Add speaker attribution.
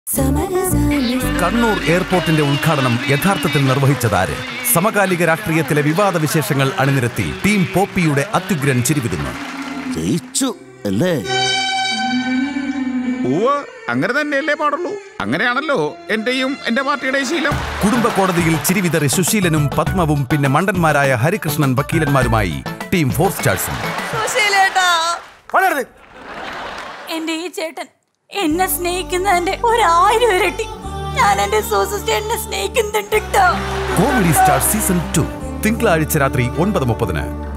Speaker 1: കണ്ണൂർ എയർപോർട്ടിന്റെ ഉദ്ഘാടനം യഥാർത്ഥത്തിൽ നിർവഹിച്ചതാര് സമകാലിക രാഷ്ട്രീയത്തിലെ വിവാദ വിശേഷങ്ങൾ അണിനിരത്തി ടീം പോപ്പിയുടെ അത്യുഗ്രൻ ചിരിവിരുന്നു
Speaker 2: ജയിച്ചു അല്ലേ
Speaker 3: ഉവ്വ് അങ്ങനെ തന്നെയല്ലേ പാടുള്ളൂ അങ്ങനെയാണല്ലോ എന്റെയും എന്റെ പാർട്ടിയുടെയും ശീലം
Speaker 1: കുടുംബ കോടതിയിൽ ചിരിവിതറി സുശീലനും പത്മവും പിന്നെ മണ്ടന്മാരായ ഹരികൃഷ്ണൻ വക്കീലന്മാരുമായി ടീം ഫോർ സ്റ്റാർസും
Speaker 4: സുശീലേട്ടാ
Speaker 5: എന്റെ ഈ ചേട്ടൻ എന്നെ സ്നേഹിക്കുന്നതിന്റെ ഒരായിരം ഇരട്ടി ഞാൻ എന്റെ സൂസിസ്റ്റേനെ സ്നേഹിക്കുന്നുണ്ട് ട്ടോ.
Speaker 1: കോമഡി സ്റ്റാർ സീസൺ ടു തിങ്കളാഴ്ച രാത്രി ഒൻപത് മുപ്പതിന്